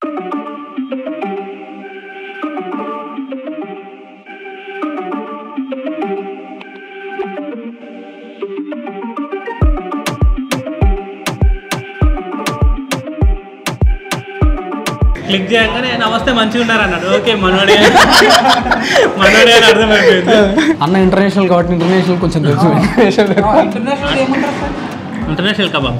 Click చేయగానే నమస్తే మంచిగా ఉన్నారు అన్నాడు ఓకే మనోడే మనోడే అని అర్థమైపోయింది అన్న ఇంటర్నేషనల్ కాబట్టి ఇంటర్నేషనల్ కొంచెం తెలుసు ఇంటర్నేషనల్ ఏమంటారు సార్ ఇంటర్నేషనల్ కబాబ్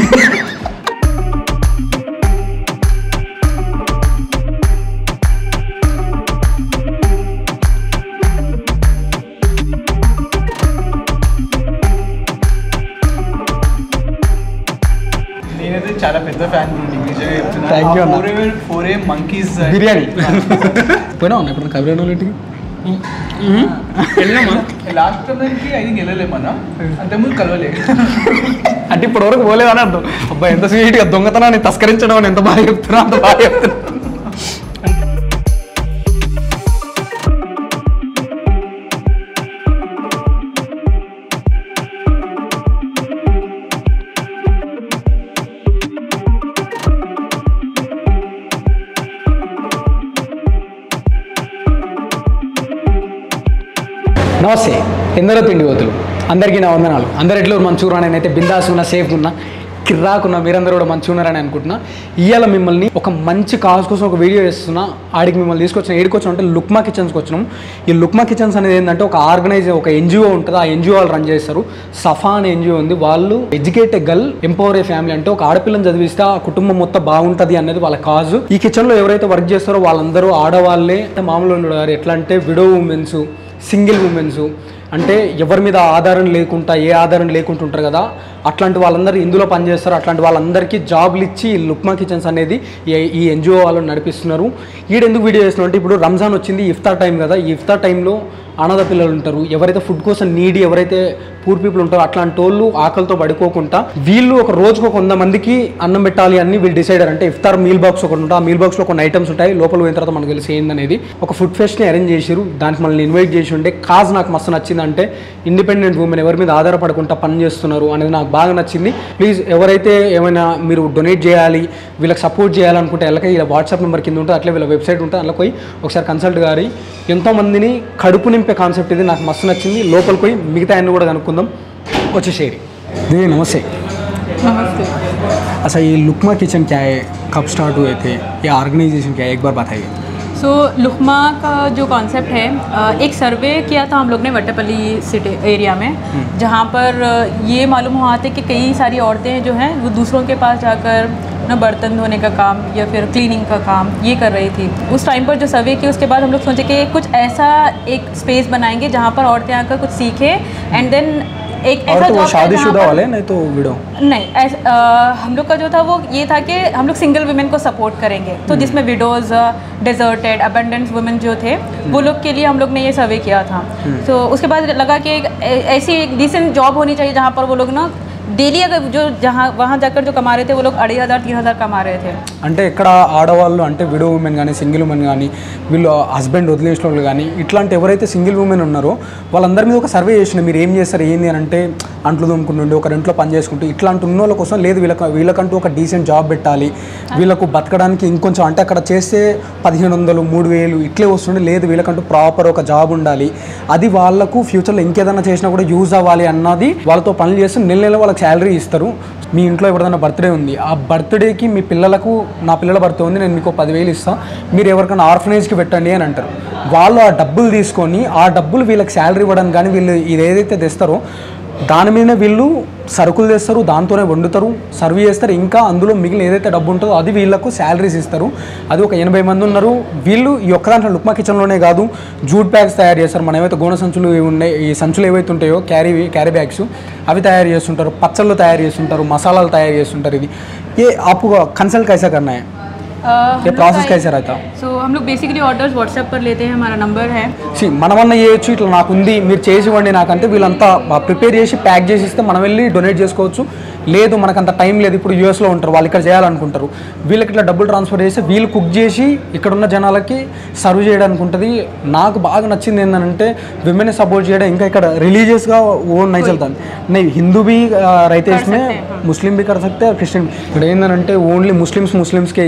నేనైతే చాలా పెద్ద ఫ్యాన్ నిజంగా చెప్తున్నా Thank you అన్న. Four a four a monkeys biryani పోయినా ఉన్నా ఇప్పుడు కబీర్ ఇంటికి వెళ్ళామా లాస్ట్ టైంకి ఐ థింక్ వెళ్ళలేమన్నా అంతకుముందు కలవలే అంటే ఇప్పటి వరకు పోలేదని అర్థం అబ్బాయి ఎంత స్వీట్గా దొంగతనాన్ని తస్కరించడం అని ఎంత బాగా చెప్తున్నా అంత బాగా చెప్తున్నా నమస్తే ఎందరో తిండి పోతులు అందరికీ నా వందనాలు అందరు ఎట్లో మంచిగా నేనైతే బిందాస్ ఉన్నా సేఫ్ ఉన్నా కిర్రాకున్నా మీరందరూ కూడా మంచిగా ఉన్నారని అనుకుంటున్నా ఇవాళ మిమ్మల్ని ఒక మంచి కాజ్ కోసం ఒక వీడియో చేస్తున్నా ఆడికి మిమ్మల్ని తీసుకొచ్చిన ఏడుకొచ్చిన అంటే లుక్మా కిచెన్స్కి వచ్చినాం ఈ లుక్మా కిచెన్స్ అనేది ఏంటంటే ఒక ఆర్గనైజ్ ఒక ఎన్జిఓ ఉంటుంది ఆ ఎన్జిఓ వాళ్ళు రన్ చేస్తారు సఫా అనే ఎన్జిఓ ఉంది వాళ్ళు educate girl empower a family అంటే ఒక ఆడపిల్లని చదివిస్తే ఆ కుటుంబం మొత్తం బాగుంటుంది అనేది వాళ్ళ కాజు ఈ కిచెన్లో ఎవరైతే వర్క్ చేస్తారో వాళ్ళందరూ ఆడవాళ్ళే మామూలు ఉండరు ఎట్లా అంటే విడో ఉమెన్స్ సింగిల్ ఉమెన్స్ అంటే ఎవరి మీద ఆధారం లేకుండా ఏ ఆధారం లేకుండా ఉంటారు కదా అట్లాంటి వాళ్ళందరూ ఇందులో పనిచేస్తారు అట్లాంటి వాళ్ళందరికీ జాబ్లు ఇచ్చి ఈ లుక్మా కిచెన్స్ అనేది ఈ- ఈ ఎన్జిఓ వాళ్ళు నడిపిస్తున్నారు ఈడెందుకు వీడియో చేస్తున్నాం అంటే ఇప్పుడు రంజాన్ వచ్చింది ఇఫ్తార్ టైం కదా ఈ ఇఫ్తార్ టైంలో అనాథ పిల్లలు ఉంటారు ఎవరైతే ఫుడ్ కోసం నీడి ఎవరైతే పూర్ పీపుల్ ఉంటారో అట్లాంటి వాళ్ళు ఆకలితో పడుకోకుండా వీళ్ళు ఒక రోజుకు ఒక వంద మందికి అన్నం పెట్టాలి అని వీళ్ళు డిసైడ్ అంటే ఇఫ్తార్ మీల్ బాక్స్ ఒకటి ఉంటుంది ఆ మీల్ బాక్స్లో కొన్ని ఐటమ్స్ ఉంటాయి లోపల పోయిన తర్వాత మనకు తెలిసి ఏందనేది ఒక ఫుడ్ ఫెస్ట్ని అరేంజ్ చేసిరు దానికి మనల్ని ఇన్వైట్ చేసి ఉండే కాజ్ నాకు మస్తు నచ్చిందంటే ఇండిపెండెంట్ ఉమెన్ ఎవరి మీద ఆధారపడకుండా పని చేస్తున్నారు అనేది నాకు బాగా నచ్చింది ప్లీజ్ ఎవరైతే ఏమైనా మీరు డొనేట్ చేయాలి వీళ్ళకి సపోర్ట్ చేయాలనుకుంటే వెళ్ళక ఇలా వాట్సాప్ నెంబర్ కింద ఉంటుంది అట్లే వీళ్ళ వెబ్సైట్ ఉంటుంది అందులో పోయి ఒకసారి కన్సల్ట్ గారి ఎంతో మందిని కడుపు నింపే కాన్సెప్ట్ ఇది నాకు మస్తు నచ్చింది లోపలికి పోయి మిగతా అన్ని కూడా కనుక్కుందాం వచ్చేసేరి దీని నమస్తే नमस्ते अच्छा ये लुकमा किचन क्या है कब स्टार्ट हुए थे ये ऑर्गेनाइजेशन क्या है एक बार बताइए सो लुकमा का जो कॉन्सेप्ट है अ, एक सर्वे किया था हम लोग ने वट्टापल्ली सिटी एरिया में जहाँ पर अ, ये मालूम हुआ था कि कई सारी औरतें जो हैं वो दूसरों के पास जाकर ना बर्तन धोने का काम या फिर क्लीनिंग का काम ये कर रही थी उस टाइम पर जो सर्वे किया उसके बाद हम लोग सोचे कि कुछ ऐसा एक स्पेस बनाएंगे जहाँ पर औरतें आकर कुछ सीखें एंड देन एक और ऐसा तो वो job है जहाँ शादीशुदा पर- वाले नहीं तो विडो नहीं ऐस- अ, हम लोग का जो था वो ये था कि हम लोग सिंगल वुमेन को सपोर्ट करेंगे तो जिसमें विडोज डेजर्टेड अबेंडेंस वुमेन जो थे वो लोग के लिए हम लोग ने ये सर्वे किया था तो उसके बाद लगा कि एक ऐ- ऐसी एक डिसेंट जॉब होनी चाहिए जहाँ पर वो लोग ना डेली अगर जो जहाँ वहाँ जाकर जो कमा रहे थे वो लोग अढ़ाई हज़ार तीन हज़ार कमा रहे थे అంటే ఇక్కడ ఆడవాళ్ళు అంటే విడో ఉమెన్ కానీ సింగిల్ ఉమెన్ కానీ వీళ్ళు హస్బెండ్ వదిలేసిన వాళ్ళు కానీ ఇట్లాంటి ఎవరైతే సింగిల్ ఉమెన్ ఉన్నారో వాళ్ళందరి మీద ఒక సర్వే చేసిన మీరు ఏం చేస్తారు ఏంది అని అంటే అంట్లు దొమ్ముకుంటుండే ఒక రెంట్లో పని చేసుకుంటూ ఇట్లాంటి ఉన్న వాళ్ళ కోసం లేదు వీళ్ళకి వీళ్ళకంటూ ఒక డీసెంట్ జాబ్ పెట్టాలి వీళ్ళకు బతకడానికి ఇంకొంచెం అంటే అక్కడ చేస్తే పదిహేను వందలు మూడు వేలు ఇట్లే వస్తుండే లేదు వీళ్ళకంటూ ప్రాపర్ ఒక జాబ్ ఉండాలి అది వాళ్ళకు ఫ్యూచర్లో ఇంకేదైనా చేసినా కూడా యూజ్ అవ్వాలి అన్నది వాళ్ళతో పనులు చేస్తూ నెల నెల వాళ్ళకి శాలరీ ఇస్తారు మీ ఇంట్లో ఎవరిదైనా బర్త్డే ఉంది ఆ బర్త్డేకి మీ పిల్లలకు నా పిల్లల బర్త్డే ఉంది నేను మీకు పదివేలు ఇస్తాను మీరు ఎవరికైనా ఆర్ఫనైజ్కి పెట్టండి అని అంటారు వాళ్ళు ఆ డబ్బులు తీసుకొని ఆ డబ్బులు వీళ్ళకి శాలరీ ఇవ్వడానికి కానీ వీళ్ళు ఇది ఏదైతే తెస్తారో దాని మీదనే వీళ్ళు సరుకులు తెస్తారు దాంతోనే వండుతారు సర్వ్ చేస్తారు ఇంకా అందులో మిగిలిన ఏదైతే డబ్బు ఉంటుందో అది వీళ్ళకు శాలరీస్ ఇస్తారు అది ఒక ఎనభై మంది ఉన్నారు వీళ్ళు ఈ ఒక్క దాంట్లో లుక్మా కిచెన్లోనే కాదు జూట్ బ్యాగ్స్ తయారు చేస్తారు మనం ఏవైతే గోన సంచులు ఇవి ఉన్నాయి ఈ సంచులు ఏవైతే ఉంటాయో క్యారీ క్యారీ బ్యాగ్స్ అవి తయారు చేస్తుంటారు పచ్చళ్ళు తయారు చేస్తుంటారు మసాలాలు తయారు చేస్తుంటారు ఇది ఏ ఆపు కన్సల్ట్ कैसा करना है ये प्रोसेस कैसे रहता सो हम लोग बेसिकली ऑर्डर्स व्हाट्सएप पर लेते हैं हमारा नंबर है సి మనమన్నా చేయొచ్చు ఇట్లా నాకు ఉంది మీరు చేసి ఇవ్వండి నాకంటే వీళ్ళంతా ప్రిపేర్ చేసి ప్యాక్ చేసి ఇస్తే మనం వెళ్ళి డొనేట్ చేసుకోవచ్చు లేదు మనకు అంత టైం లేదు ఇప్పుడు యూఎస్లో ఉంటారు వాళ్ళు ఇక్కడ చేయాలనుకుంటారు వీళ్ళకి ఇట్లా డబ్బులు ట్రాన్స్ఫర్ చేసి వీళ్ళు కుక్ చేసి ఇక్కడ ఉన్న జనాలకి సర్వ్ చేయడానికి ఉంటుంది నాకు బాగా నచ్చింది ఏంటంటే విమెన్ సపోర్ట్ చేయడం ఇంకా ఇక్కడ రిలీజియస్గా ఓన్ నై చల్తాను नहीं हिंदू भी రైతే इसमें ముస్లిం भी कर सकते हैं క్రిస్టియన్ ఇక్కడ ఏంటంటే ఓన్లీ ముస్లిమ్స్ ముస్లిమ్స్కే ఇవ్వాలి క్రిస్టియన్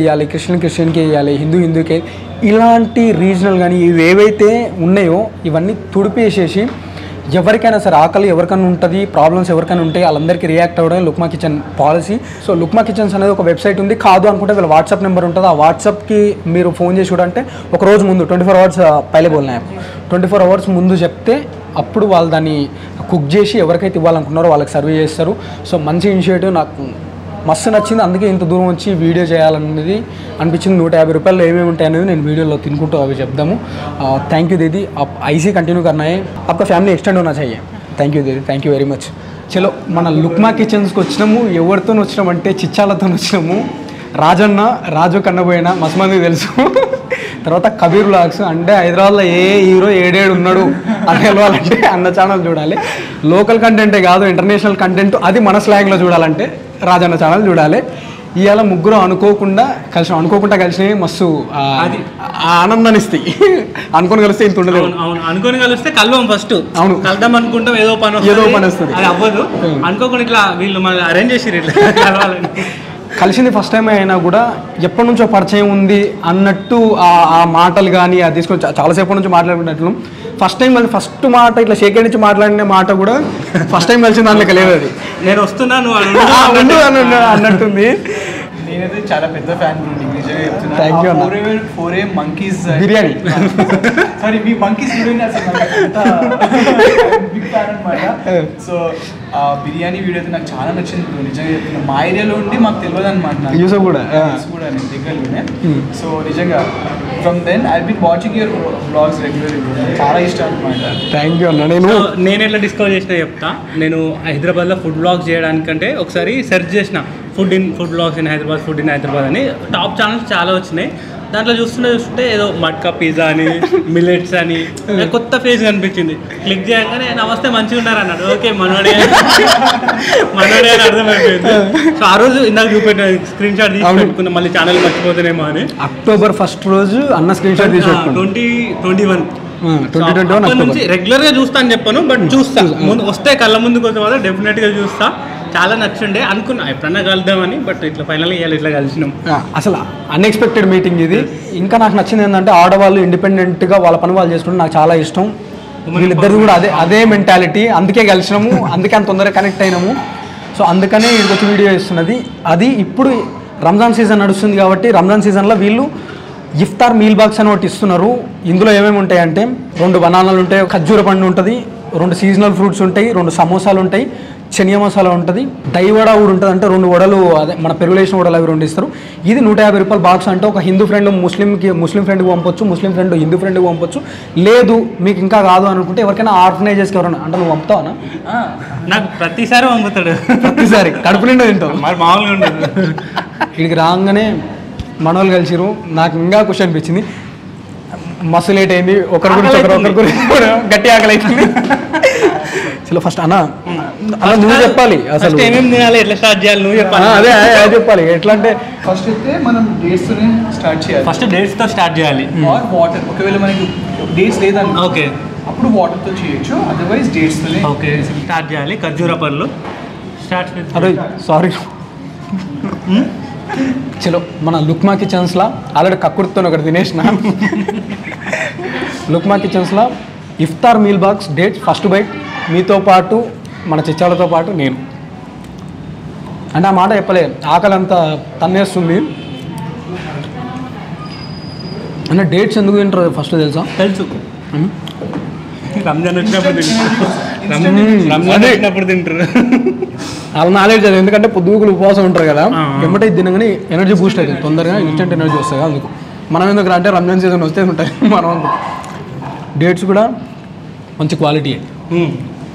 క్రిస్టియన్ క్రిస్టియన్కి వేయాలి హిందూ హిందూకి ఇలాంటి రీజనల్ కానీ ఇవి ఏవైతే ఉన్నాయో ఇవన్నీ తుడిపేసేసి ఎవరికైనా సరే ఆకలి ఎవరికైనా ఉంటుంది ప్రాబ్లమ్స్ ఎవరికైనా ఉంటాయి వాళ్ళందరికీ రియాక్ట్ అవ్వడం Lukma kitchen policy so Lukma kitchens అనేది ఒక వెబ్సైట్ ఉంది కాదు అనుకుంటే వీళ్ళ వాట్సాప్ నెంబర్ ఉంటుంది ఆ వాట్సాప్కి మీరు ఫోన్ చేసి కూడా అంటే ఒక రోజు ముందు ట్వంటీ ఫోర్ అవర్స్ పైలే బోల్నా ట్వంటీ ఫోర్ అవర్స్ ముందు చెప్తే అప్పుడు వాళ్ళు దాన్ని కుక్ చేసి ఎవరికైతే ఇవ్వాలనుకున్నారో వాళ్ళకి సర్వే చేస్తారు సో మంచి ఇనిషియేటివ్ నాకు మస్తు నచ్చింది అందుకే ఇంత దూరం వచ్చి వీడియో చేయాలనేది అనిపించింది నూట యాభై రూపాయలు ఏమేమి ఉంటాయి అనేది నేను వీడియోలో తినుకుంటూ అవి చెప్దాము థ్యాంక్ యూ దీदी आप ऐसे कंटिन्यू करना है आपका ఫ్యామిలీ ఎక్స్టెండ్ होना चाहिए థ్యాంక్ యూ దీदी థ్యాంక్ యూ వెరీ మచ్ చలో మన లుక్మా కిచెన్స్కి వచ్చినాము ఎవరితో వచ్చినామంటే చిచ్చాలతో వచ్చినాము రాజన్న రాజు కన్నబోయిన మస్తు మందికి తెలుసు తర్వాత కబీర్ బ్లాగ్స్ అంటే హైదరాబాద్లో ఏ హీరో ఏడేడు ఉన్నాడు అని తెలవాలంటే అన్న ఛానల్ చూడాలి లోకల్ కంటెంటే కాదు ఇంటర్నేషనల్ కంటెంట్ అది మన స్లాంగ్లో చూడాలంటే రాజన్న ఛానల్ చూడాలి ఇవాళ ముగ్గురు అనుకోకుండా కలిసి అనుకోకుండా కలిసి మస్తు ఆ, అది. ఆ ఆనందాన్ని ఇస్తాయి అనుకొని కలిస్తే ఇంత ఉండదు అవును అవును అనుకొని కలిస్తే కలవం ఫస్ట్ అవును. కలుద్దాం అనుకుంటాం ఏదో పని ఏదో వస్తది. పని వస్తది. అది అవ్వదు ఉం. అనుకోకుండా ఇట్లా వీళ్ళు మన అరేంజ్ చేసిరు ఇట్లా కలవాలని కలిసింది ఫస్ట్ టైం అయినా కూడా ఎప్పటి నుంచో పరిచయం ఉంది అన్నట్టు ఆ ఆ మాటలు కానీ అది తీసుకొని చా- చాలాసేపు నుంచి మాట్లాడుకున్నట్లు ఫస్ట్ టైం కలిసి ఫస్ట్ మాట ఇట్లా షేక్ నుంచి మాట్లాడిన మాట కూడా ఫస్ట్ టైం కలిసిన దాంట్లో లేదు అది నేను వస్తున్నాను అని ఆ, ఉండు అని ఉండు అన్నట్టుంది నేనైతే చాలా పెద్ద ఫ్యాన్ నిజంగా చెప్తున్నా Thank you, అన్న. Four a four a monkeys biryani. Sorry మీ మంకీస్ బిర్యానీ అసలు బిగ్ ఫ్యాన్ అనమాట సో ఆ బిర్యానీ వీడియో అయితే నాకు చాలా నచ్చింది bro. నిజంగా చెప్తున్నా మా ఏరియాలో ఉండి మాకు తెలియదు అనమాట యూసఫ్ కూడా, ఆ. కూడా నేను దగ్గరలోనే Hmm. సో నిజంగా from then I been watching your blogs regularly చాలా ఇష్టం అనమాట థ్యాంక్ యూ అన్న నేను సో నేను ఎట్లా డిస్కవర్ చేసినా చెప్తా నేను హైదరాబాద్లో ఫుడ్ బ్లాగ్స్ చేయడానికంటే ఒకసారి సెర్చ్ చేసిన food in food blogs in Hyderabad food in Hyderabad అని టాప్ ఛానల్స్ చాలా వచ్చినాయి దాంట్లో చూస్తుంటే చూస్తుంటే ఏదో మట్కా పిజ్జా అని మిల్లెట్స్ అని నాకు కొత్త ఫేస్ కనిపించింది క్లిక్ చేయగానే నమస్తే మంచిగా ఉన్నారు అన్నాడు ఓకే మనోడే మనోడే అని అర్థమైపోయింది సో ఆ రోజు ఇందాక చూపెట్టిన స్క్రీన్ షాట్ తీసి అవును. పెట్టుకున్నా మళ్ళీ ఛానల్ మర్చిపోతేనేమో అని అక్టోబర్ ఫస్ట్ రోజు అన్న స్క్రీన్ షాట్ తీసి పెట్టుకున్నాను twenty twenty one twenty twenty one October నుంచి రెగ్యులర్ గా చూస్తా అని చెప్పాను బట్ చూస్తా ముందు వస్తే కళ్ళ ముందుకు వస్తే మాత్రం డెఫినెట్ గా చూస్తా చాలా నచ్చుండే అనుకున్నా ఎప్పుడన్నా కలుద్దామని బట్ ఇట్లా ఫైనల్ ఇవాళ ఇట్లా కలిసినాం ఆ, అసలు అన్ఎక్స్పెక్టెడ్ మీటింగ్ ఇది ఇంకా నాకు నచ్చింది ఏంటంటే ఆడవాళ్ళు ఇండిపెండెంట్గా వాళ్ళ పని వాళ్ళు చేసుకుంటే నాకు చాలా ఇష్టం వీళ్ళిద్దరు కూడా అదే అదే మెంటాలిటీ అందుకే కలిసినాము అందుకే అంత తొందరగా కనెక్ట్ అయినాము సో అందుకనే ఇది వచ్చి వీడియో ఇస్తున్నది అది ఇప్పుడు రంజాన్ సీజన్ నడుస్తుంది కాబట్టి రంజాన్ సీజన్లో వీళ్ళు ఇఫ్తార్ మీల్ బాక్స్ అని ఒకటి ఇస్తున్నారు ఇందులో ఏమేమి ఉంటాయంటే రెండు బనానాలు ఉంటాయి ఖర్జూర పండు ఉంటుంది రెండు సీజనల్ ఫ్రూట్స్ ఉంటాయి రెండు సమోసాలు ఉంటాయి శనియ మసాలా ఉంటుంది దహి వడ కూడా ఉంటుంది అంటే రెండు వడలు అదే మన పెరుగులేసిన వడలు అవి రెండు ఇస్తారు ఇది నూట యాభై రూపాయల బాక్స్ అంటే ఒక హిందూ ఫ్రెండ్ ముస్లింకి ముస్లిం ఫ్రెండ్కి పంపొచ్చు ముస్లిం ఫ్రెండ్ హిందూ ఫ్రెండ్కి పంపొచ్చు లేదు మీకు ఇంకా కాదు అనుకుంటే ఎవరికైనా ఆర్గనైజర్స్కి ఎవరైనా అంటే నువ్వు పంపుతావా నాకు ప్రతిసారి పంపుతాడు ప్రతిసారి కడుపు నిండా తింటావు మరి మామూలుగా ఉండదు ఇక్కడికి రాగానే మనోళ్ళు కలిసిరు నాకు ఇంకా ఖుషి అనిపించింది మస్తు లేట్ అయింది ఒకరి గురించి ఒకరు ఒకరి గురించి ఒకరు గట్టి ఆకలి అవుతుంది చలో ఫస్ట్ అన్న అన్న నువ్వు చెప్పాలి అసలు ఫస్ట్ ఏమేమి తినాలి ఎట్లా స్టార్ట్ చేయాలి నువ్వు ఆ, చెప్పాలి అదే అదే అదే చెప్పాలి ఎట్లా అంటే ఫస్ట్ అయితే మనం డేట్స్ తోనే స్టార్ట్ చేయాలి ఫస్ట్ డేట్స్ తో స్టార్ట్ చేయాలి ఆర్ వాటర్ ఒకవేళ మనకి డేట్స్ లేదనుకో ఓకే అప్పుడు వాటర్ తో చేయొచ్చు అదర్వైజ్ డేట్స్ తోనే ఓకే స్టార్ట్ చేయాలి ఖర్జూర పళ్ళు స్టార్ట్ అరే సారీ చలో మన లుక్మా కిచెన్స్లో ఆల్రెడీ కక్కుడుతో ఒకటి తినేసిన లుక్మా కిచెన్స్లో iftar meal box date first bite మీతో పాటు మన చిచ్చాలతో పాటు నేను అంటే ఆ మాట చెప్పలే ఆకలి అంతా తన్నేస్తుంది అంటే డేట్స్ ఎందుకు తింటారు ఫస్ట్ తెలుసా తెలుసు ఉమ్. రంజాన్ వచ్చినప్పుడు తింటారు రం- మ్మ్. రంజాన్ అదే. వచ్చినప్పుడు తింటారు వాళ్ళ నాలెడ్జ్ అది ఎందుకంటే పొద్దుగులు ఉపవాసం ఉంటారు కదా ఆ, ఆ. ఎమ్మటే ఇది తినగానే ఎనర్జీ బూస్ట్ అవుతుంది తొందరగా ఇన్స్టెంట్ ఎనర్జీ వస్తుంది అందుకు మనం ఎందుకు అంటే రంజాన్ సీజన్ వస్తే ఉంటాయి మనం అనుకుంటాం డేట్స్ కూడా మంచి క్వాలిటీ మ్మ్.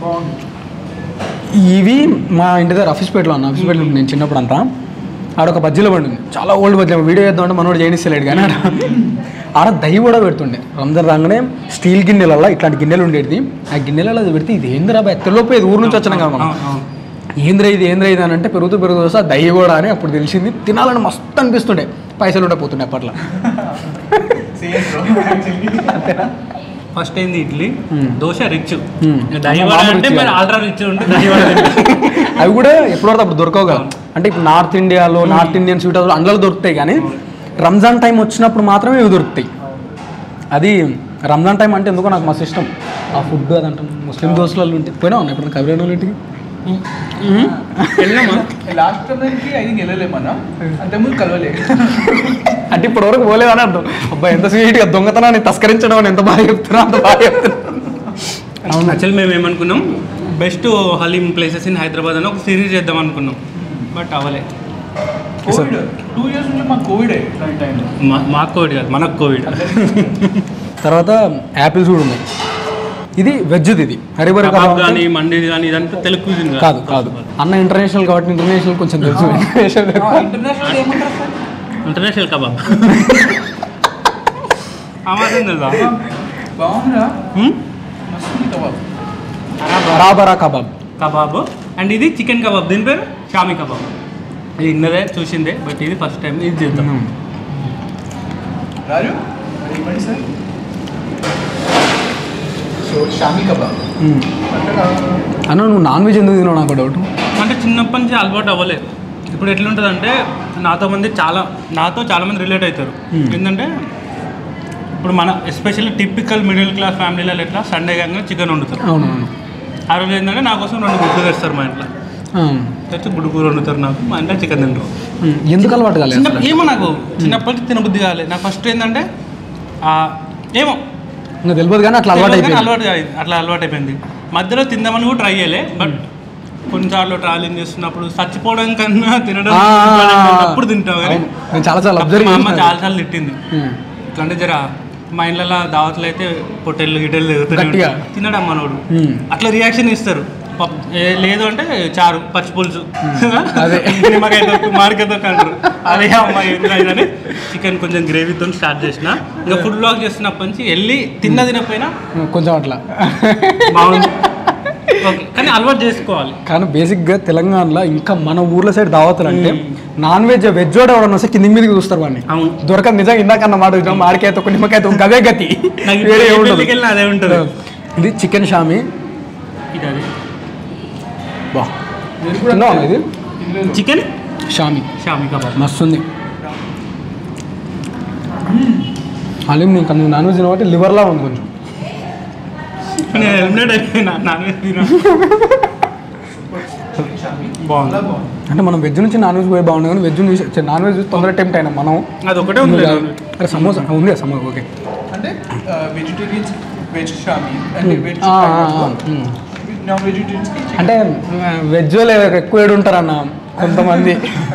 ఇవి మా ఇంటి దగ్గర అఫీస్పేటలో అన్న అఫీస్పేటలో నేను చిన్నప్పుడు అంతా ఆడ ఒక బజ్జీల బండి ఉంది చాలా ఓల్డ్ బజ్జీ వీడియో చేద్దామంటే మనోడు చేయనిస్తలేడు కానీ ఆడ ఆడ దహి కూడా పెడుతుండే రంజాన్ రాగానే స్టీల్ గిన్నెలలో ఇట్లాంటి గిన్నెలు ఉండేది ఆ గిన్నెలలో అది పెడితే ఇది ఏందిరా బాయ్ తెల్లపోయేది ఊరు నుంచి వచ్చినాం కదా మనం అవును, అవును. ఏంద్ర ఇది ఏంద్ర ఇది అని అంటే పెరుగుతూ పెరుగుతూ వస్తే దయ్య కూడా అని అప్పుడు తెలిసింది తినాలని మస్తు అనిపిస్తుండే పైసలు ఉండకపోతుండే అప్పట్లో సేమ్ ఫస్ట్ ఏంది ఇడ్లీ మ్మ్. దోశ రిచ్ మ్మ్. దహివడ మామూలు అంటే రిచ్ మరి కాదు. ఆల్ట్రా రిచ్ ఉంటుంది దహివడ అవి కూడా ఎప్పుడు పడితే అప్పుడు దొరకవు కదా అంటే ఇప్పుడు నార్త్ ఇండియాలో నార్త్ ఇండియన్ స్వీట్ హౌస్ అందులో దొరుకుతాయి కానీ రంజాన్ టైం వచ్చినప్పుడు మాత్రమే ఇవి దొరుకుతాయి అది రంజాన్ టైం అంటే ఎందుకో నాకు మస్తు ఇష్టం ఆ ఫుడ్ అది అంటే ముస్లిం దోస్తులు ఉంటే పోయినా ఉన్నాయి ఇప్పుడు కబీర్ వాళ్ళ ఇంటికి వెళ్ళినామా లాస్ట్ టైంకి ఐ థింక్ వెళ్ళలే మనం అంతకుముందు కలవలే అంటే ఇప్పటి వరకు పోలేదు అని అర్థం అబ్బా ఎంత స్వీట్గా దొంగతనాన్ని తస్కరించడం అని ఎంత బాగా చెప్తున్నా అంత బాగా చెప్తున్నా అవును యాక్చువల్ మేము ఏమనుకున్నాం best haleem places in Hyderabad అని ఒక సిరీస్ చేద్దాం అనుకున్నాం బట్ అవలే కోవిడ్ టూ ఇయర్స్ నుంచి మాకు కోవిడ్ టైంలో మా- మాకు కోవిడ్ కాదు మనకు కోవిడ్ తర్వాత యాపిల్స్ కూడా ఉన్నాయి ఇది వెజ్ది ఇది హరిబరి కబాబ్ కానీ మండి కానీ ఇదంతా తెలుగు cuisine కాదు కాదు అన్న ఇంటర్నేషనల్ కాబట్టి ఇంటర్నేషనల్ కొంచెం తెలుసు ఇంటర్నేషనల్ ఏమంటారు సార్ ఇంటర్నేషనల్ కబాబ్ ఆ మాత్రం తెలుసా బాగుందా హ్మ్? మస్తు కబాబ్ బరాబరా కబాబ్ కబాబ్ అండ్ ఇది చికెన్ కబాబ్ దీని పేరు షామీ కబాబ్ ఇది ఇన్నదే చూసిందే బట్ ఇది ఫస్ట్ టైం ఇది చేద్దాం రాజు అది ఇవ్వండి సార్ సో షామీ కబాబ్ అన్న నువ్వు నాన్ వెజ్ ఎందుకు తిన్నావు నాకు డౌట్ అంటే చిన్నప్పటి నుంచి అలవాటు అవ్వలేదు ఇప్పుడు ఎట్లుంటుంది అంటే నాతో మంది చాలా నాతో చాలా మంది రిలేట్ అవుతారు Hmm. ఏంటంటే ఇప్పుడు మన ఎస్పెషల్లీ టిపికల్ మిడిల్ క్లాస్ ఫ్యామిలీలలో ఎట్లా సండే కాగా చికెన్ వండుతారు అవునవును ఆ రోజు ఏంటంటే నా కోసం రెండు గుడ్డు తెస్తారు మా ఇంట్లో తెచ్చి గుడ్డు కూర వండుతారు నాకు మా ఇంట్లో చికెన్ తింటారు ఎందుకు అలవాటు కాలేదు చిన్న అసలు? ఏమో నాకు చిన్నప్పటి నుంచి తినబుద్ధి కాలేదు నాకు ఫస్ట్ ఏంటంటే ఆ, ఏమో ఇంకా తెలియదు కానీ అట్లా అలవాటు తెలియదు కానీ అయిపోయింది అలవాటు అయింది. అట్లా అలవాటు అయిపోయింది మధ్యలో తిందామని కూడా ట్రై చేయలే బట్ కొన్నిసార్లు ట్రావెలింగ్ చేస్తున్నప్పుడు చచ్చిపోవడం కన్నా తినడం ఆ, ఆ, ఆ, ఆ. అప్పుడు తింటాం కానీ అవును. నేను చాలా సార్లు అప్పుడు అబ్జర్వ్ మా అమ్మ చాలా సార్లు తిట్టింది చేసిన అంటే జర మా ఇంట్లో దావతులు అయితే పొట్టెళ్ళు గిటెళ్ళు తిరుగుతూనే గట్టిగా. ఉంటాయి. తినడం మనోడు Hmm. అట్లా రియాక్షన్ ఇస్తారు పప్- ఏ- లేదు అంటే చారు పచ్చి పులుసు అదే. నిమ్మకాయ తొక్కు మామిడికాయ తొక్కు అంటారు అదే అమ్మాయి ఎందుకని చికెన్ కొంచెం గ్రేవీతో స్టార్ట్ చేసిన ఇంకా ఫుడ్ బ్లాగ్ చేస్తున్నప్పటి నుంచి వెళ్ళి తిన్న తినకపోయినా కొంచెం అట్లా బాగుంది ఓకే కానీ అలవాటు చేసుకోవాలి కానీ బేసిక్గా తెలంగాణలో ఇంకా మన ఊర్ల సైడ్ దావతులు అంటే నాన్ వెజ్ వెజ్ వాడు ఎవడన్నా వస్తే కింది మీదకి చూస్తారు వాడిని అవును దొరకదు నిజంగా ఇందాక అన్న మాట చూసినాం మాడికాయ తొక్క నిమ్మకాయ తొక్క అదే గతి నాకు వేరే ఏ ఏముండదు. పెళ్ళికి వెళ్ళినా అదే ఉంటుంది ఇది చికెన్ షామి ఇది అదే బా తిన్నావా ఇది చికెన్ షామి షామి కబాబ్ మస్తు ఉంది హలీం నీకు నువ్వు నాన్ వెజ్ తినబట్టి లివర్లా ఉంది కొంచెం నేను ఎలిమినేట్ అయిపోయినా నాన్ వెజ్ తినా బాగుంది అంటే మనం వెజ్ నుంచి నాన్ వెజ్ పోయి బాగుంది కానీ వెజ్ నుంచి నాన్ వెజ్ తొందరగా టెంప్ట్ అయినా మనం అది ఒకటే ఉంది అరే సమోసా ఉంది సమోసా ఓకే అంటే వెజిటేరియన్స్ వెజ్ షామీ అంటే వెజ్ ఆ, ఆ, ఆ, ఉమ్. నాన్ వెజిటేరియన్స్ అంటే వెజ్ వాళ్ళు ఎక్కువ ఏడు ఉంటారన్న కొంతమంది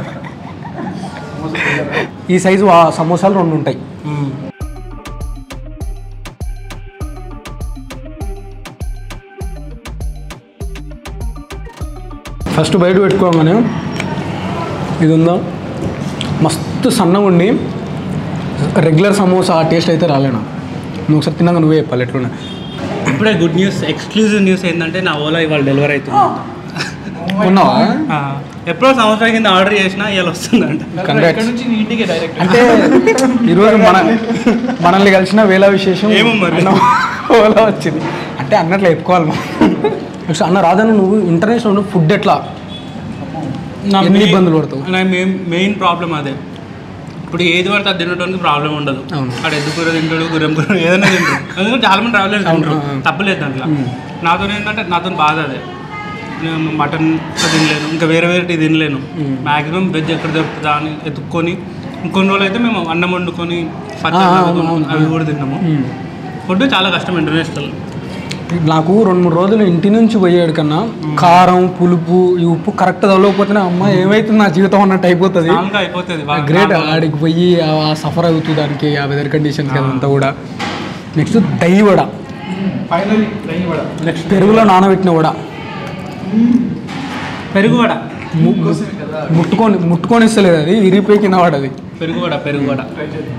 ఈ సైజు ఆ సమోసాలు రెండు ఉంటాయి మ్మ్. ఫస్ట్ బయట పెట్టుకోగానే ఇది ఉందా మస్తు సన్నగా ఉండి రెగ్యులర్ సమోసా ఆ టేస్ట్ అయితే రాలేనా నువ్వు ఒకసారి తిన్నాక నువ్వే చెప్పాలి ఎట్లున్నా ఇప్పుడే గుడ్ న్యూస్ ఎక్స్క్లూజివ్ న్యూస్ ఏంటంటే నా ఓలా ఇవాళ డెలివరీ అవుతుంది ఉన్నావా ఆ, ఎప్పుడో సంవత్సరం కింద ఆర్డర్ చేసినా ఇవాళ వస్తుందంట Congrats. ఇక్కడ నుంచి నీ ఇంటికి డైరెక్ట్ అంటే ఈరోజు మన మనల్ని కలిసిన వేళ విశేషం ఏమో మరి. అన్న ఓలా వచ్చింది అంటే అన్నట్లు చెప్పుకోవాలి మనం Next అన్న రాధను నువ్వు ఇంటర్నేషనల్ ఫుడ్ ఎట్లా నా ఎన్ని మెయిన్- ఇబ్బందులు పడతావు? నా మెయిన్ మెయిన్ ప్రాబ్లం అదే ఇప్పుడు ఏది పడితే అది తినడానికి ప్రాబ్లం ఉండదు అవును. అక్కడ ఎద్దు కూర తింటాడు గుర్రం కూర ఏదైనా తింటాడు ఎందుకంటే చాలా మంది ట్రావెలర్స్ తింటారు అవును, అవును. తప్పలేదు దాంట్లో మ్మ్. నాతో ఏంటంటే నాతో బాధ అదే నేను మటన్ తినలేను ఇంకా వేరే వేరే తినలేను మ్మ్. మాక్సిమం వెజ్ ఎక్కడ దొరుకుతుందా అని ఎత్తుక్కొని ఇంకొన్ని రోజులు అయితే మేము అన్నం వండుకొని ఆ, పచ్చడి అవును, వండుకొని అవును, అవి అవును. కూడా తిన్నాము మ్మ్. ఫుడ్ చాలా కష్టం ఇంటర్నేషనల్ నాకు రెండు మూడు రోజులు ఇంటి నుంచి పోయాడు కన్నా కారం పులుపు ఈ ఉప్పు కరెక్ట్ తగలకపోతేనే అమ్మ ఏమైతుంది నా జీవితం అన్నట్టు అయిపోతుంది నాలుగు అయిపోతుంది బాగా. గ్రేట్ నాలుగు- ఆడికి పోయి ఆ సఫర్ అవుతుంది దానికి ఆ వెదర్ కండిషన్కి అదంతా కూడా next dahi vada finally dahi vada next పెరుగులో నానబెట్టిన వడ పెరుగు వడ ము- కోసమే కదా ముట్టుకొని ముట్టుకొని ఇస్తలేదు అది ఇరిపోయి కింద పడది పెరుగు వడ పెరుగు వడ ట్రై చేద్దాం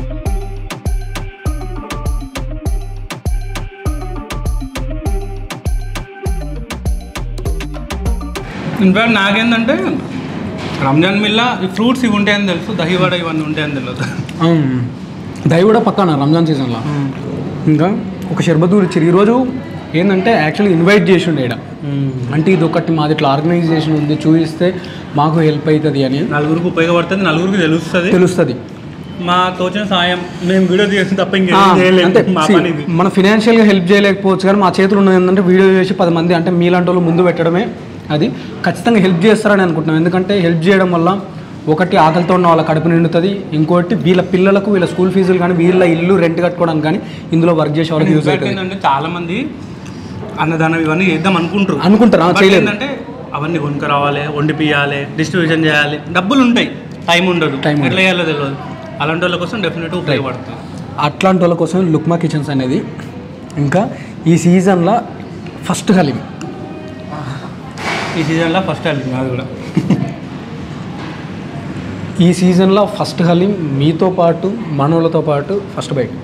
ఇన్ఫాక్ట్ నాకేంటంటే రంజాన్ మిల్లా ఈ ఫ్రూట్స్ ఇవి ఉంటాయని తెలుసు దహివాడ ఇవన్నీ ఉంటాయని తెలియదు దహి వడ పక్కన రంజాన్ సీజన్లో ఇంకా ఒక షర్బత్ గురించి ఈరోజు ఏంటంటే యాక్చువల్లీ ఇన్వైట్ చేసి ఉండే ఈడ అంటే ఇది ఒకటి మాది ఇట్లా ఆర్గనైజేషన్ ఉంది చూపిస్తే మాకు హెల్ప్ అవుతుంది అని నలుగురికి ఉపయోగపడుతుంది నలుగురికి తెలుస్తుంది తెలుస్తుంది మా తోచిన సాయం మేము వీడియో తీసిన తప్ప ఆ, ఇంకేం అంతే చేయలేదు మా See, పని ఇది మనం ఫినాన్షియల్గా హెల్ప్ చేయలేకపోవచ్చు కానీ మా చేతులు ఉన్నది ఏంటంటే వీడియో చేసి పది మంది అంటే మీలాంటి వాళ్ళు ముందు పెట్టడమే అది ఖచ్చితంగా హెల్ప్ చేస్తారని అనుకుంటున్నాం ఎందుకంటే హెల్ప్ చేయడం వల్ల ఒకటి ఆకలితో ఉన్న వాళ్ళ కడుపు నిండుతుంది ఇంకోటి వీళ్ళ పిల్లలకు వీళ్ళ స్కూల్ ఫీజులు కానీ వీళ్ళ ఇల్లు రెంట్ కట్టుకోవడానికి కానీ ఇందులో వర్క్ చేసే వాళ్ళకి యూజ్ అవుతుంది ఏంటంటే చాలా మంది అన్నదానం ఇవన్నీ చేద్దాం అనుకుంటారు అనుకుంటారు, ఆ, But చేయలేరు. ఏంటంటే అవన్నీ కొనుక్క రావాలి వండి పియాలి డిస్ట్రిబ్యూషన్ చేయాలి డబ్బులు ఉంటాయి టైం ఉండదు Time ఉండదు. ఎట్లా చేయాలో తెలియదు అలాంటి వాళ్ళ కోసం డెఫినెట్గా ఉపయోగపడుతుంది అట్లాంటి వాళ్ళ కోసం లుక్మా కిచెన్స్ అనేది ఇంకా ఈ సీజన్లో ఫస్ట్ హలీం ఈ సీజన్లో ఫస్ట్ వెళ్ళింది అది కూడా ఈ సీజన్లో ఫస్ట్ హలీం మీతో పాటు మనోళ్ళతో పాటు ఫస్ట్ బైక్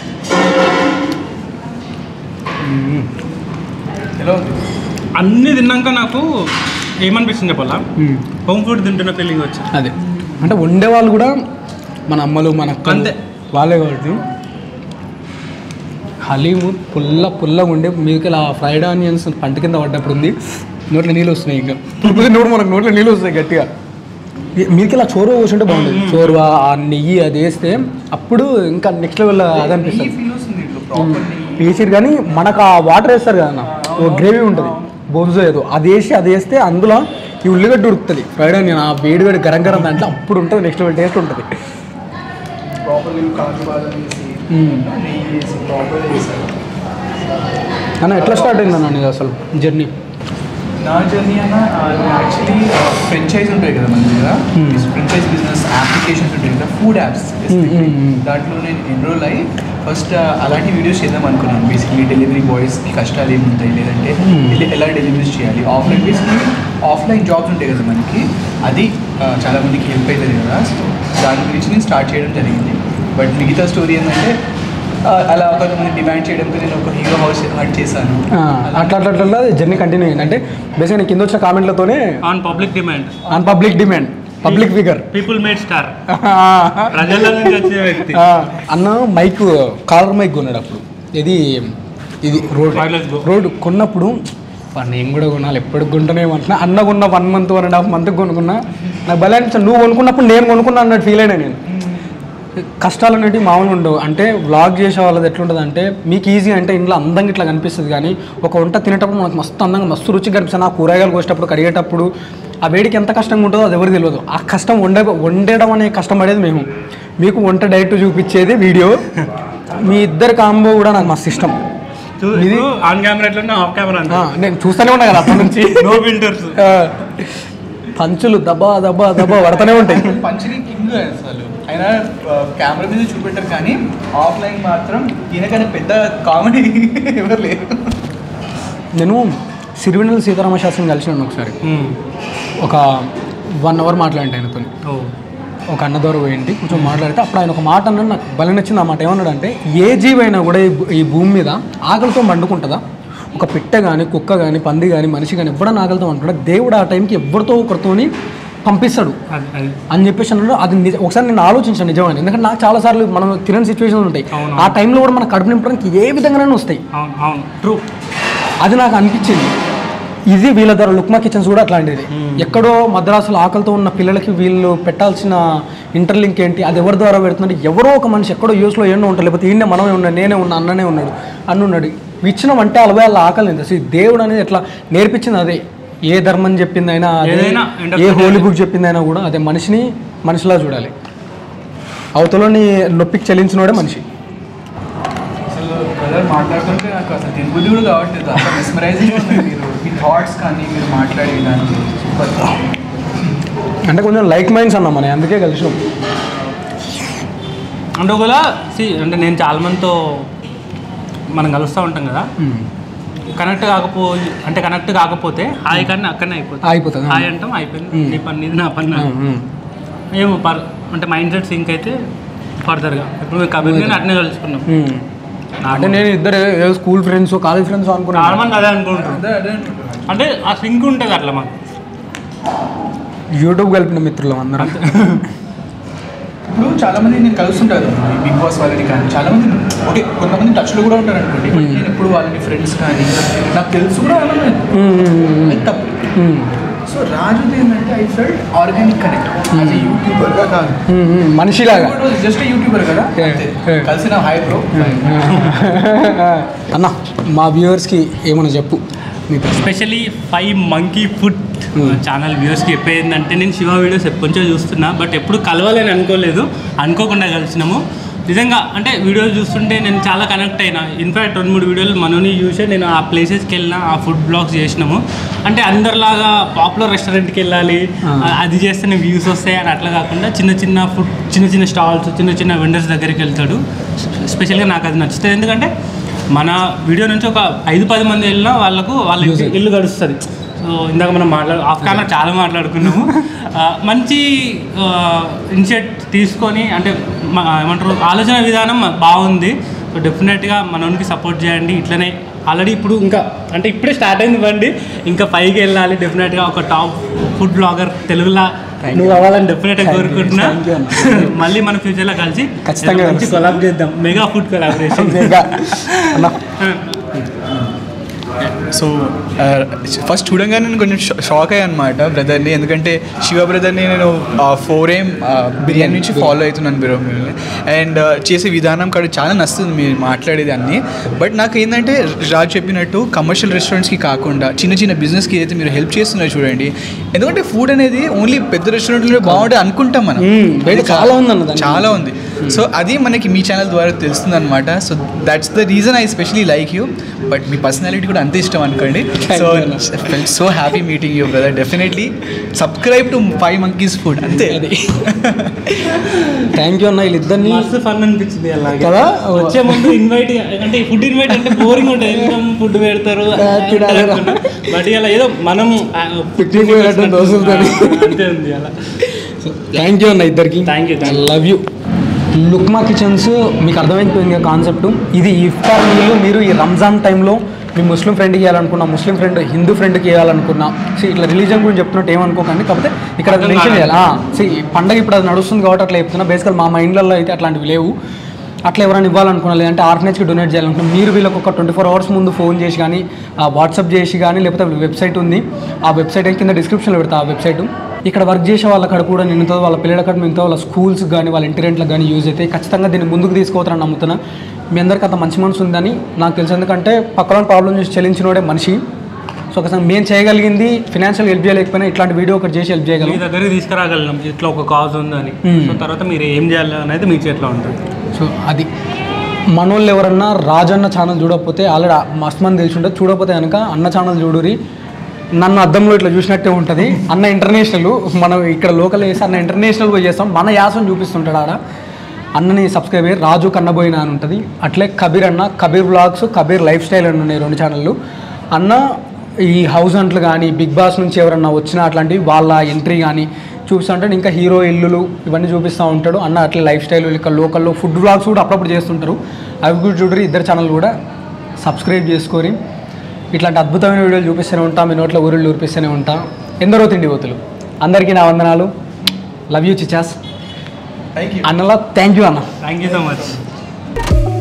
ఎలా ఉంది అన్నీ తిన్నాక నాకు ఏమనిపిస్తుంది చెప్పాలా హోమ్ ఫుడ్ తింటున్న ఫీలింగ్ వచ్చింది అదే అంటే వండే వాళ్ళు కూడా మన అమ్మలు మన అక్కలు అంతే. వాళ్ళే కాబట్టి హలీము పుల్ల పుల్లగా ఉండే మీకు ఇలా ఫ్రైడ్ ఆనియన్స్ పంట కింద పడ్డప్పుడు ఉంది నోట్లో నీళ్ళు వస్తున్నాయి ఇంకా పులుపుది నోటు మనకు నోట్లో నీళ్ళు వస్తాయి గట్టిగా మీకు ఇలా చోరువ పోసుంటే బాగుంటుంది చోరువ ఆ నెయ్యి అది వేస్తే అప్పుడు ఇంకా నెక్స్ట్ లెవెల్ నెయ్యి అదనిపిస్తుంది ఫీల్ వస్తుంది ఇట్లా ప్రాపర్ నెయ్యి వేసిరు కానీ మనకు ఆ వాటర్ వేస్తారు కదా అన్న ఓ గ్రేవీ ఉంటుంది బోన్జో ఏదో అది వేసి అది వేస్తే అందులో ఈ ఉల్లిగడ్డ ఉడుకుతుంది ఫ్రైడ్ ఆనియన్ ఆ వేడి వేడి గరం గరం దాంట్లో అప్పుడు ఉంటుంది నెక్స్ట్ లెవెల్ టేస్ట్ ఉంటుంది ప్రాపర్ కాజు బాదం వేసి మ్మ్. నెయ్యి వేసి ప్రాపర్ వేసారు అన్న ఎట్లా స్టార్ట్ అయింది అన్న నీది అసలు జర్నీ నా జర్నీ అన్న యాక్చువల్లీ ఫ్రెంచైజ్ ఉంటాయి కదా మన దగ్గర Hmm. ఫ్రెంచైజ్ బిజినెస్ అప్లికేషన్స్ ఉంటాయి కదా food apps Hmm, hmm, hmm. దాంట్లో నేను ఎన్రోల్ అయ్యి ఫస్ట్ అలాంటి వీడియోస్ చేద్దాం అనుకున్నాను బేసిక్లీ డెలివరీ బాయ్స్కి కష్టాలు ఏమి ఉంటాయి లేదంటే Hmm. ఎలా- ఎలా డెలివరీస్ చేయాలి ఆఫ్లైన్ బేసిక్లీ ఆఫ్లైన్ జాబ్స్ ఉంటాయి కదా మనకి అది ఆ, చాలా మందికి హెల్ప్ అవుతుంది కదా సో దాని గురించి నేను స్టార్ట్ చేయడం జరిగింది బట్ మిగతా స్టోరీ ఏంటంటే ఆ, అలా కొంతమంది డిమాండ్ చేయడంతో నేను ఒక హీరో హౌస్ హట్ చేశాను అట్లా అట్లా అట్లా జర్నీ కంటిన్యూ అయింది అంటే బేసిక్గా నేను కింద వచ్చిన కామెంట్లతోనే on public demand on public demand public figure people made star ప్రజల నుంచి వచ్చిన వ్యక్తి అన్న మైక్ కాలర్ మైక్ కొన్నాడు అప్పుడు ఇది ఇది రోడ్ Wireless go. రోడ్ కొన్నప్పుడు "పా, నేను కూడా కొనాలి ఎప్పుడు కొంటనే అంటున్నా అన్న కొన్న one month one and half month కొనుక్కున్నా నాకు భలే అనిపించింది నువ్వు కొనుక్కున్నప్పుడు నేను కొనుక్కున్నా అన్నట్టు ఫీల్ అయినా నేను కష్టాలు అనేవి మామూలుగా ఉండవు అంటే వ్లాగ్ చేసే వాళ్ళది ఎట్లుంటుంది అంటే మీకు ఈజీ అంటే ఇంట్లో అందంగా ఇట్లా కనిపిస్తుంది కానీ ఒక వంట తినేటప్పుడు మనకు మస్తు అందంగా మస్తు రుచి కనిపిస్తుంది ఆ కూరగాయలు కోసేటప్పుడు కడిగేటప్పుడు ఆ వేడికి ఎంత కష్టంగా ఉంటుందో అది ఎవరికి తెలియదు ఆ కష్టం వండే వండడం అనే కష్టం పడేది మేము మీకు వంట డైరెక్ట్ చూపించేది వీడియో మీ ఇద్దరి కాంబో కూడా నాకు మస్తు ఇష్టం ఇది ఆన్ కెమెరా ఎట్లా ఆఫ్ కెమెరా ఆ, నేను చూస్తూనే ఉన్నా కదా అప్పటి నుంచి నో ఫిల్టర్స్ ఆ, పంచులు దబ్బా దబ్బా దబ్బా పడుతూనే ఉంటాయి పంచని కింగ్ అసలు ఆయన కెమెరా మీద చూపెట్టారు కానీ ఆఫ్లైన్ మాత్రం ఈయనకన్నా పెద్ద కామెడీ ఎవరు లేరు నేను సిరివెన్నెల సీతారామ శాస్త్రిని కలిసినాను ఒకసారి ఒక వన్ అవర్ మాట్లాడి ఆయనతో ఓ ఒక అన్న ద్వారా పోయింటి కొంచెం మాట్లాడితే అప్పుడు ఆయన ఒక మాట అన్నాడు నాకు భలే నచ్చింది ఆ మాట ఏమన్నాడు అంటే ఏ జీవైనా కూడా ఈ భూ- ఈ భూమి మీద ఆకలితో మండుకుంటుందా ఒక పిట్ట కానీ కుక్క కానీ పంది కానీ మనిషి కానీ ఎవడన్నా ఆకలితో అంటాడా దేవుడు ఆ టైంకి ఎవరితో ఒకరితోని పంపిస్తాడు అది అది అని చెప్పేసి అన్నాడు అది నిజ ఒకసారి నేను ఆలోచించాను నిజమని ఎందుకంటే నాకు చాలా సార్లు మనం తినని సిచ్యువేషన్ ఉంటాయి అవును. ఆ టైంలో కూడా మన కడుపు నింపడానికి ఏ విధంగానైనా వస్తాయి అవును అవును ట్రూ అది నాకు అనిపించింది ఇది వీళ్ళ ధర లుక్మా కిచెన్స్ కూడా అట్లాంటిది ఎక్కడో మద్రాసులో ఆకలితో ఉన్న పిల్లలకి వీళ్ళు పెట్టాల్సిన ఇంటర్లింక్ ఏంటి అది ఎవరి ద్వారా పెడుతున్నారు ఎవరో ఒక మనిషి ఎక్కడో యూస్లో ఎన్నో ఉంటారు లేకపోతే ఈయన మనమే ఉన్నాడు నేనే ఉన్నా అన్ననే ఉన్నాడు అన్న ఉన్నాడు ఇచ్చిన అంటే అలవే వాళ్ళ ఆకలి ఎంత అసలు ఈ దేవుడు అనేది ఎట్లా నేర్పించింది అదే ఏ ధర్మం చెప్పింది అయినా అదే, ఏదైనా end of uh the day holy book చెప్పింది అయినా కూడా అదే మనిషిని మనిషిలా చూడాలి అవతలని నొప్పికి చెల్లించినోడే మనిషి అసలు బ్రదర్ మాట్లాడుతుంటే నాకు అసలు దీని బుద్ధి కూడా కావట్లేదు అసలు మెస్మరైజింగ్ ఉంది మీరు మీ థాట్స్ కానీ మీరు మాట్లాడేదానికి సూపర్ అంటే కొంచెం లైక్ మైండ్స్ అన్నాం మనం అందుకే కలిసినాం అంటే ఒకవేళ సి అంటే నేను చాలా మందితో మనం కలుస్తూ ఉంటాం కదా కనెక్ట్ కాకపో అంటే కనెక్ట్ కాకపోతే హాయ్ కానీ అక్కడనే అయిపోతుంది అయిపోతుంది హాయ్ అంటాం అయిపోయింది మ్మ్. నీ పని నీది నా పని నాది. ఉమ్, ఉమ్. ఏమో పర్ అంటే మైండ్ సెట్ సింక్ అయితే ఫర్దర్గా ఇప్పుడు మేము కబీర్ నేను అట్నే కలుసుకున్నాం ఉమ్. అంటే నేను ఇద్దరు ఏదో స్కూల్ ఫ్రెండ్స్ కాలేజ్ ఫ్రెండ్స్ చాలా అనుకున్నాను మంది అదే అనుకుంటారు అదే అదే అంటున్నాను. అంటే ఆ సింక్ ఉంటుంది అట్లా మాకు యూట్యూబ్ కలిపిన మిత్రులు అందరం ఇప్పుడు చాలా మంది నేను కలుస్తుంటారు ఈ బిగ్ బాస్ వాళ్ళని కానీ చాలా మంది ఓకే కొంతమంది టచ్లో కూడా ఉంటారు అనుకోండి బట్ నేను ఎప్పుడు వాళ్ళని ఫ్రెండ్స్ కానీ నాకు తెలుసు కూడా అనలేదు. ఉమ్, ఉమ్, ఉమ్, అది తప్పు ఉమ్. సో రాజు ఏంటంటే I felt organic connect as a యూట్యూబర్గా కాదు మ్మ్, మ్మ్. మనిషిలాగా జస్ట్ యూట్యూబర్ కదా Yeah, అంతే. yeah. కలిసిన హై బ్రో అన్న మా వ్యూవర్స్కి ఏమన్నా చెప్పు మీ ప్రశ్న. Especially five monkey food channel వ్యూస్కి చెప్పేది ఏంటంటే నేను శివ వీడియోస్ ఎప్పటి నుంచో చూస్తున్నా బట్ ఎప్పుడు కలవాలని అనుకోలేదు అనుకోకుండా కలిసినాము నిజంగా అంటే వీడియోలు చూస్తుంటే నేను చాలా కనెక్ట్ అయినా ఇన్ఫ్యాక్ట్ రెండు మూడు వీడియోలు మనోని చూసే నేను ఆ ప్లేసెస్కి వెళ్ళిన ఆ ఫుడ్ బ్లాగ్స్ చేసినాము అంటే అందరిలాగా పాపులర్ రెస్టారెంట్కి వెళ్ళాలి ఆ. అది చేస్తేనే వ్యూస్ వస్తాయి అని అట్లా కాకుండా చిన్న చిన్న ఫుడ్ చిన్న చిన్న స్టాల్స్ చిన్న చిన్న వెండర్స్ దగ్గరికి వెళ్తాడు స్పెషల్గా నాకు అది నచ్చుతుంది ఎందుకంటే మన వీడియో నుంచి ఒక ఐదు పది మంది వెళ్ళినా వాళ్ళకు వాళ్ళ Use ఇల్లు గడుస్తుంది సో ఇందాక మనం మాట్లాడు ఆఫ్ కెమెరా చాలా మాట్లాడుకున్నాము ఆ, మంచి ఇనిషియేట్ తీసుకొని అంటే మ- ఏమంటారు ఆలోచన విధానం బాగుంది సో డెఫినెట్గా మనోనికి సపోర్ట్ చేయండి ఇట్లనే ఆల్రెడీ ఇప్పుడు ఇంకా అంటే ఇప్పుడే స్టార్ట్ అయింది బండి ఇంకా పైకి వెళ్ళాలి డెఫినెట్గా ఒక టాప్ ఫుడ్ బ్లాగర్ తెలుగులా Thank నువ్వు you. అవ్వాలని డెఫినెట్గా Thank you. కోరుకుంటున్నా Thank you అన్న. మళ్ళీ మన ఫ్యూచర్లో కలిసి ఖచ్చితంగా మంచి కలుస్తాం. కొలాబ్ చేద్దాం మెగా ఫుడ్ కొలాబరేషన్ ఇంకా అన్న సో ఫస్ట్ చూడంగానే నేను కొంచెం షాక్ అయ్యా అనమాట బ్రదర్ని ఎందుకంటే శివ బ్రదర్ని నేను ఫోర్ ఏం బిర్యానీ నుంచి ఫాలో అవుతున్నాను బ్రో అండ్ చేసే విధానం కూడా చాలా నచ్చుతుంది మీరు మాట్లాడేది అన్నీ బట్ నాకు ఏంటంటే రాజు చెప్పినట్టు కమర్షియల్ రెస్టారెంట్స్కి కాకుండా చిన్న చిన్న బిజినెస్కి ఏదైతే మీరు హెల్ప్ చేస్తున్నారో చూడండి ఎందుకంటే ఫుడ్ అనేది ఓన్లీ పెద్ద రెస్టారెంట్లో బాగుంటుంది అనుకుంటాం మనం మ్మ్. బయట అది చాలా ఉందన్న దానికి. చాలా ఉంది సో అది మనకి మీ ఛానల్ ద్వారా తెలుస్తుంది అనమాట so that's the reason I specially like you but మీ పర్సనాలిటీ కూడా అంతే ఇష్టం అనుకోండి Thank so you, Anna. So happy meeting you brother definitely subscribe to five monkeys food అంతే అది. థ్యాంక్ యూ అన్న వీళ్ళిద్దరిని మస్తు ఫన్ అనిపించింది అలాగే కదా? వచ్చే ముందు ఇన్వైట్ అంటే ఫుడ్ ఇన్వైట్ అంటే బోరింగ్ ఉంటుంది ఎందుకు ఫుడ్ పెడతారు తినాలిరా. బట్ ఇలా ఏదో మనం Picnic వెళ్ళడం దోస్తులతోని. అంతే ఉంది అలా థ్యాంక్ యూ అన్న ఇద్దరికి Thank you, thank you. Love you Lukma kitchens మీకు అర్థమైపోయింది కాన్సెప్ట్ ఇది ఇఫ్తార్ మీల్ మీరు ఈ రంజాన్ టైంలో మీ ముస్లిం ఫ్రెండ్కి ఇవ్వాలనుకున్నా ముస్లిం ఫ్రెండ్ హిందూ ఫ్రెండ్కి ఇవ్వాలనుకున్నా సో ఇట్లా రిలీజన్ గురించి చెప్తున్నట్టు ఏమనుకోకండి కాకపోతే ఇక్కడ అర్థం మెన్షన్ కాదు. చేయాలి సి పండగ ఇప్పుడు అది నడుస్తుంది కాబట్టి అట్లా చెప్తున్నా బేసికల్ మా మైండ్లలో అయితే అట్లాంటివి లేవు అట్లా ఎవరైనా ఇవ్వాలనుకున్నా లేదంటే ఆర్ఫనేజ్కి డొనేట్ చేయాలనుకున్నా మీరు వీళ్ళకి ఒక ట్వంటీ ఫోర్ అవర్స్ ముందు ఫోన్ చేసి కానీ వాట్సాప్ చేసి కానీ లేకపోతే వెబ్సైట్ ఉంది ఆ వెబ్సైట్ కింద డిస్క్రిప్షన్లో పెడతా ఆ వెబ్సైట్ ఇక్కడ వర్క్ చేసే వాళ్ళ కాడ కూడా నిన్నుతో వాళ్ళ పిల్లల కాడ మిగతా వాళ్ళ స్కూల్స్ కానీ వాళ్ళ ఇంటి రెంట్లకు కానీ యూజ్ అయితే ఖచ్చితంగా దీన్ని ముందుకు తీసుకోవతారని నమ్ముతున్నా మీ అందరికీ అంత మంచి మనసు ఉందని నాకు తెలుసు ఎందుకంటే పక్కన ప్రాబ్లం చూసి చెల్లించినోడే మనిషి సో ఒకసారి మేము చేయగలిగింది ఫినాన్షియల్ హెల్ప్ చేయలేకపోయినా ఇట్లాంటి వీడియో ఒకటి చేసి హెల్ప్ మీ చేయగలం దగ్గరికి తీసుకురాగలం ఇట్లా ఒక కాజ్ ఉందని Hmm. సో తర్వాత మీరు ఏం చేయాలి అనేది మీ చేతిలో ఉంటుంది సో అది మనోళ్ళు ఎవరన్నా రాజన్న ఛానల్ చూడకపోతే ఆల్రెడీ మస్తు మంది తెలిసి ఉంటుంది చూడకపోతే కనుక అన్న ఛానల్ చూడురి నన్ను అద్దంలో ఇట్లా చూసినట్టే ఉంటుంది అన్న ఇంటర్నేషనల్ మనం ఇక్కడ లోకల్ వేసి అన్న ఇంటర్నేషనల్ పోయి చేస్తాం మన యాసం చూపిస్తుంటాడు ఆడ అన్నని సబ్స్క్రైబ్ అయ్యి రాజు కన్నబోయిన అని ఉంటుంది అట్లే కబీర్ అన్న Kabir blogs Kabir lifestyle అని ఉన్నాయి రెండు ఛానళ్ళు అన్న ఈ హౌస్ అంట్లు కానీ బిగ్ బాస్ నుంచి ఎవరన్నా వచ్చినా అట్లాంటివి వాళ్ళ ఎంట్రీ కానీ చూపిస్తూ ఉంటాడు ఇంకా హీరో ఇల్లులు ఇవన్నీ చూపిస్తూ ఉంటాడు అన్న అట్లా లైఫ్ స్టైల్ ఇక్కడ లోకల్లో ఫుడ్ బ్లాగ్స్ కూడా అప్పుడప్పుడు చేస్తుంటారు అవి కూడా చూడరు ఇద్దరు ఛానల్ కూడా సబ్స్క్రైబ్ చేసుకొని ఇట్లాంటి అద్భుతమైన వీడియోలు చూపిస్తూనే ఉంటాం మీ నోట్లో ఊరిళ్ళు ఊరిపిస్తూనే ఉంటాం ఎందరో తిండి పోతులు అందరికీ నా వందనాలు లవ్ యూ చిచాస్ థ్యాంక్ యూ అన్నలా థ్యాంక్ యూ అన్న థ్యాంక్ యూ సో మచ్